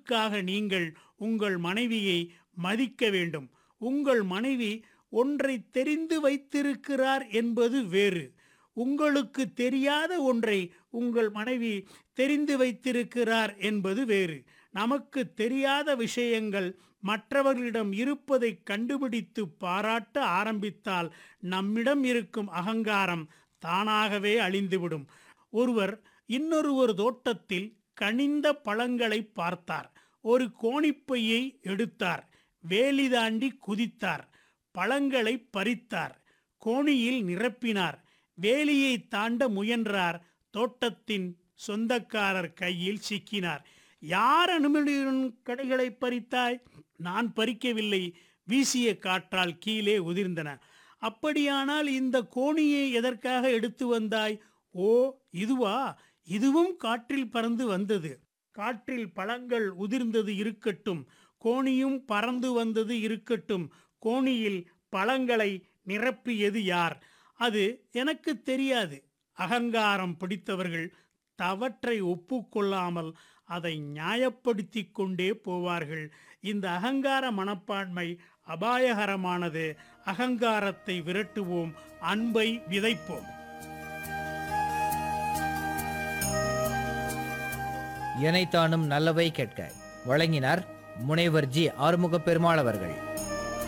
அன்புக்காக நீங்கள் உங்கள் மனைவியை மதிக்க வேண்டும் உங்கள் மனைவி ஒன்றை தெரிந்து வைத்திருக்கிறார் என்பது வேறு உங்களுக்கு தெரியாத ஒன்றை உங்கள் மனைவி தெரிந்து வைத்திருக்கிறார் என்பது வேறு நமக்கு தெரியாத விஷயங்கள் மற்றவர்களிடம் இருப்பதை கண்டுபிடித்து பாராட்ட ஆரம்பித்தால் நம்மிடம் இருக்கும் அகங்காரம் தானாகவே அழிந்துவிடும் ஒருவர் இன்னொருவர் தோட்டத்தில் கனிந்த பழங்களை பார்த்தார் ஒரு கோணிப்பையை எடுத்தார் வேலி தாண்டி குதித்தார் பழங்களை பறித்தார் கோணியில் நிரப்பினார் வேலியை தாண்ட முயன்றார் தோட்டத்தின் சொந்தக்காரர் கையில் சிக்கினார் யார் அனுமதியுடன் கடைகளை பறித்தாய் நான் பறிக்கவில்லை வீசிய காற்றால் கீழே உதிர்ந்தன அப்படியானால் இந்த கோணியை எதற்காக எடுத்து வந்தாய் ஓ இதுவா இதுவும் காற்றில் பறந்து வந்தது காற்றில் பழங்கள் உதிர்ந்தது இருக்கட்டும் கோணியும் பறந்து வந்தது இருக்கட்டும் கோணியில் பழங்களை நிரப்பியது யார் அது எனக்கு தெரியாது அகங்காரம் பிடித்தவர்கள் தவற்றை ஒப்புக்கொள்ளாமல் அதை நியாயப்படுத்திக் கொண்டே போவார்கள் இந்த அகங்கார மனப்பான்மை அபாயகரமானது அகங்காரத்தை விரட்டுவோம் அன்பை விதைப்போம் எனைத்தானும் நல்லவை கேட்க வழங்கினார் முனைவர் ஜி ஆறுமுக பெருமாள் அவர்கள்